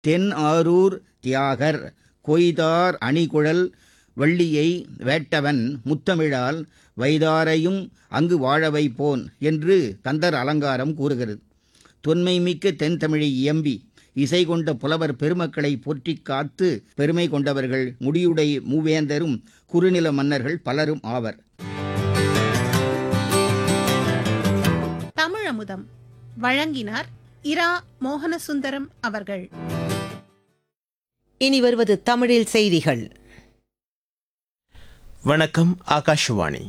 தென் ஆரூர் தியாகர் கொய்தார் அணிகுழல் வள்ளியை வேட்டவன் முத்தமிழால் வைதாரையும் அங்கு வாழ வைப்போன் என்று கந்தர் அலங்காரம் கூறுகிறது தொன்மை மிக்க தென் தமிழை இயம்பி இசை கொண்ட புலவர் பெருமக்களை போற்றிக் காத்து பெருமை கொண்டவர்கள் முடியுடை மூவேந்தரும் குறுநில மன்னர்கள் பலரும் ஆவர் தமிழமுதம் வழங்கினார் இரா மோகனசுந்தரம் அவர்கள் இனி வருவது தமிழில் செய்திகள் வணக்கம் ஆகாஷவாணி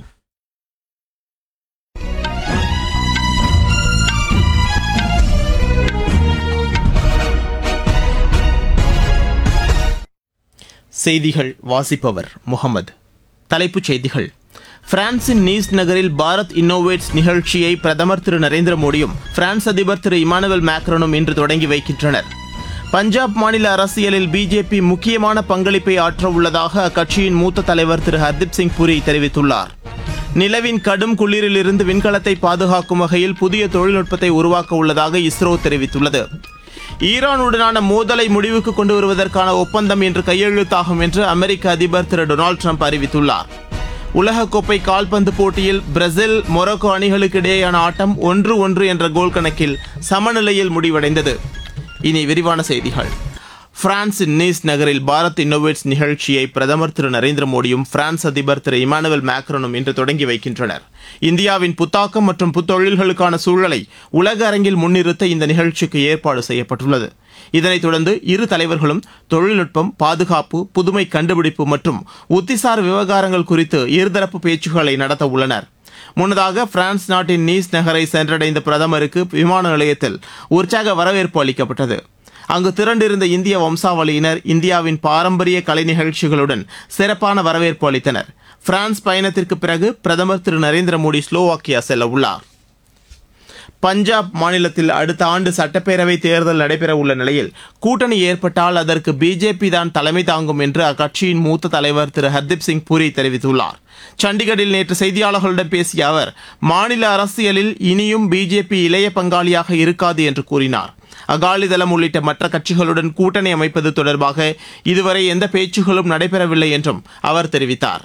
செய்திகள் வாசிப்பவர் முகமது தலைப்புச் செய்திகள் பிரான்சின் நீஸ் நகரில் பாரத் இன்னோவேட்ஸ் நிகழ்ச்சியை பிரதமர் திரு நரேந்திர மோடியும் பிரான்ஸ் அதிபர் திரு இமானுவேல் மேக்ரோனும் இன்று தொடங்கி வைக்கின்றனர் பஞ்சாப் மாநில அரசியலில் பிஜேபி முக்கியமான பங்களிப்பை ஆற்ற உள்ளதாக அக்கட்சியின் மூத்த தலைவர் திரு ஹர்தீப் சிங் புரி தெரிவித்துள்ளார் நிலவின் கடும் குளிரிலிருந்து விண்கலத்தை பாதுகாக்கும் வகையில் புதிய தொழில்நுட்பத்தை உருவாக்க உள்ளதாக இஸ்ரோ தெரிவித்துள்ளது ஈரானுடனான மோதலை முடிவுக்கு கொண்டு வருவதற்கான ஒப்பந்தம் இன்று கையெழுத்தாகும் என்று அமெரிக்க அதிபர் திரு டொனால்டு ட்ரம்ப் அறிவித்துள்ளார் உலகக்கோப்பை கால்பந்து போட்டியில் பிரேசில் மொரோக்கோ அணிகளுக்கு இடையேயான ஆட்டம் ஒன்று ஒன்று என்ற கோல் கணக்கில் சமநிலையில் முடிவடைந்தது இனி விரிவான செய்திகள் பிரான்சின் நீஸ் நகரில் பாரத் இன்னோவேட்ஸ் நிகழ்ச்சியை பிரதமர் திரு நரேந்திர மோடியும் பிரான்ஸ் அதிபர் திரு இமானுவேல் மேக்ரோனும் இன்று தொடங்கி வைக்கின்றனர் இந்தியாவின் புத்தாக்கம் மற்றும் புத்தொழில்களுக்கான சூழலை உலக அரங்கில் முன்னிறுத்த இந்த நிகழ்ச்சிக்கு ஏற்பாடு செய்யப்பட்டுள்ளது இதனைத் தொடர்ந்து இரு தலைவர்களும் தொழில்நுட்பம் பாதுகாப்பு புதுமை கண்டுபிடிப்பு மற்றும் உத்திசார் விவகாரங்கள் குறித்து இருதரப்பு பேச்சுக்களை நடத்த உள்ளனர் முன்னதாக பிரான்ஸ் நாட்டின் நீஸ் நகரை சென்றடைந்த பிரதமருக்கு விமான நிலையத்தில் உற்சாக வரவேற்பு அளிக்கப்பட்டது அங்கு திரண்டிருந்த இந்திய வம்சாவளியினர் இந்தியாவின் பாரம்பரிய கலை நிகழ்ச்சிகளுடன் சிறப்பான வரவேற்பு அளித்தனர் பிரான்ஸ் பயணத்திற்கு பிறகு பிரதமர் திரு நரேந்திர மோடி ஸ்லோவாக்கியா செல்ல உள்ளார் பஞ்சாப் மாநிலத்தில் அடுத்த ஆண்டு சட்டப்பேரவை தேர்தல் நடைபெற உள்ள நிலையில் கூட்டணி ஏற்பட்டால் அதற்கு பிஜேபி தான் தலைமை தாங்கும் என்று அக்கட்சியின் மூத்த தலைவர் திரு ஹர்தீப் சிங் புரி தெரிவித்துள்ளார் சண்டிகரில் நேற்று செய்தியாளர்களிடம் பேசிய அவர் மாநில அரசியலில் இனியும் பிஜேபி இளைய பங்காளியாக இருக்காது என்று கூறினார் அகாலிதளம் உள்ளிட்ட மற்ற கட்சிகளுடன் கூட்டணி அமைப்பது தொடர்பாக இதுவரை எந்த பேச்சுகளும் நடைபெறவில்லை என்றும் அவர் தெரிவித்தார்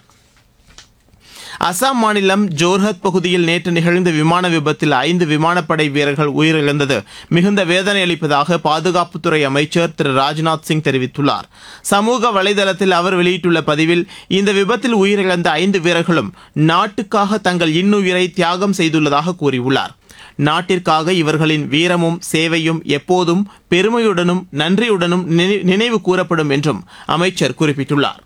அசாம் மாநிலம் ஜோர்ஹத் பகுதியில் நேற்று நிகழ்ந்த விமான விபத்தில் ஐந்து விமானப்படை வீரர்கள் உயிரிழந்தது மிகுந்த வேதனை அளிப்பதாக பாதுகாப்புத்துறை அமைச்சர் திரு ராஜ்நாத் சிங் தெரிவித்துள்ளார் சமூக வலைதளத்தில் அவர் வெளியிட்டுள்ள பதிவில் இந்த விபத்தில் உயிரிழந்த ஐந்து வீரர்களும் நாட்டுக்காக தங்கள் இன்னுயிரை தியாகம் செய்துள்ளதாக கூறியுள்ளார் நாட்டிற்காக இவர்களின் வீரமும் சேவையும் எப்போதும் பெருமையுடனும் நன்றியுடனும் நினை- நினைவு கூறப்படும் என்றும் அமைச்சர் குறிப்பிட்டுள்ளார்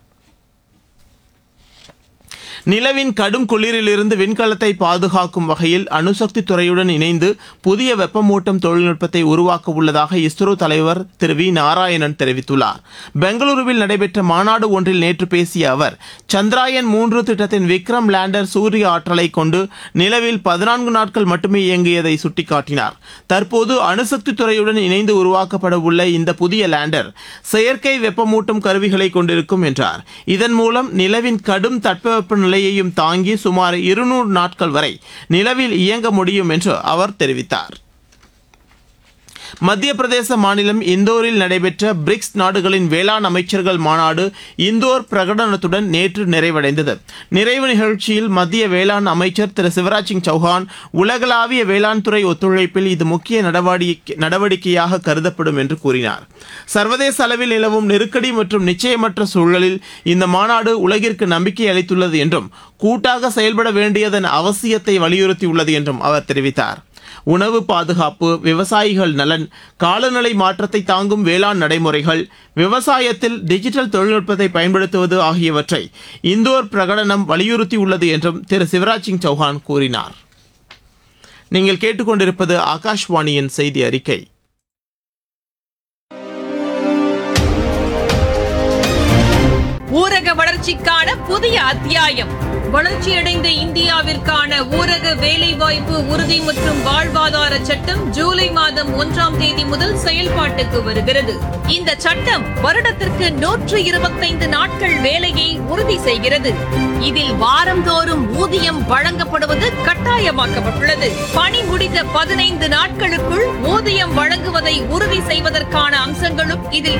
நிலவின் கடும் குளிரிலிருந்து விண்கலத்தை பாதுகாக்கும் வகையில் அணுசக்தி துறையுடன் இணைந்து புதிய வெப்பமூட்டும் தொழில்நுட்பத்தை உருவாக்க உள்ளதாக இஸ்ரோ தலைவர் திரு வி நாராயணன் தெரிவித்துள்ளார் பெங்களூருவில் நடைபெற்ற மாநாடு ஒன்றில் நேற்று பேசிய அவர் சந்திராயன் மூன்று திட்டத்தின் விக்ரம் லேண்டர் சூரிய ஆற்றலை கொண்டு நிலவில் பதினான்கு நாட்கள் மட்டுமே இயங்கியதை சுட்டிக்காட்டினார் தற்போது அணுசக்தி துறையுடன் இணைந்து உருவாக்கப்பட உள்ள இந்த புதிய லேண்டர் செயற்கை வெப்பமூட்டும் கருவிகளை கொண்டிருக்கும் என்றார் இதன் மூலம் நிலவின் கடும் தட்பவெப்ப நிலையையும் தாங்கி சுமார் இருநூறு நாட்கள் வரை நிலவில் இயங்க முடியும் என்று அவர் தெரிவித்தார் மத்திய பிரதேச மாநிலம் இந்தோரில் நடைபெற்ற பிரிக்ஸ் நாடுகளின் வேளாண் அமைச்சர்கள் மாநாடு இந்தோர் பிரகடனத்துடன் நேற்று நிறைவடைந்தது நிறைவு நிகழ்ச்சியில் மத்திய வேளாண் அமைச்சர் திரு சிவராஜ் சிங் சௌஹான் உலகளாவிய வேளாண் துறை ஒத்துழைப்பில் இது முக்கிய நடவடிக்கை நடவடிக்கையாக கருதப்படும் என்று கூறினார் சர்வதேச அளவில் நிலவும் நெருக்கடி மற்றும் நிச்சயமற்ற சூழலில் இந்த மாநாடு உலகிற்கு நம்பிக்கை அளித்துள்ளது என்றும் கூட்டாக செயல்பட வேண்டியதன் அவசியத்தை வலியுறுத்தியுள்ளது என்றும் அவர் தெரிவித்தார் உணவு பாதுகாப்பு விவசாயிகள் நலன் காலநிலை மாற்றத்தை தாங்கும் வேளாண் நடைமுறைகள் விவசாயத்தில் டிஜிட்டல் தொழில்நுட்பத்தை பயன்படுத்துவது ஆகியவற்றை இந்தோர் பிரகடனம் வலியுறுத்தியுள்ளது என்றும் திரு சிவராஜ் சிங் சௌஹான் கூறினார் நீங்கள் கேட்டுக்கொண்டிருப்பது ஆகாஷ்வாணியின் செய்தி அறிக்கை ஊரக வளர்ச்சிக்கான புதிய அத்தியாயம் வளர்ச்சியடைந்த இந்தியாவிற்கான ஊரக வேலைவாய்ப்பு உறுதி மற்றும் வாழ்வாதார சட்டம் ஜூலை மாதம் ஒன்றாம் தேதி முதல் செயல்பாட்டுக்கு வருகிறது இந்த சட்டம் வருடத்திற்கு நூற்று இருபத்தைந்து நாட்கள் வேலையை உறுதி செய்கிறது இதில் வாரந்தோறும் ஊதியம் வழங்கப்படுவது கட்டாயமாக்கப்பட்டுள்ளது பணி முடிந்த பதினைந்து நாட்களுக்குள் ஊதியம் வழங்குவதை உறுதி செய்வதற்கான அம்சங்களும் இதில்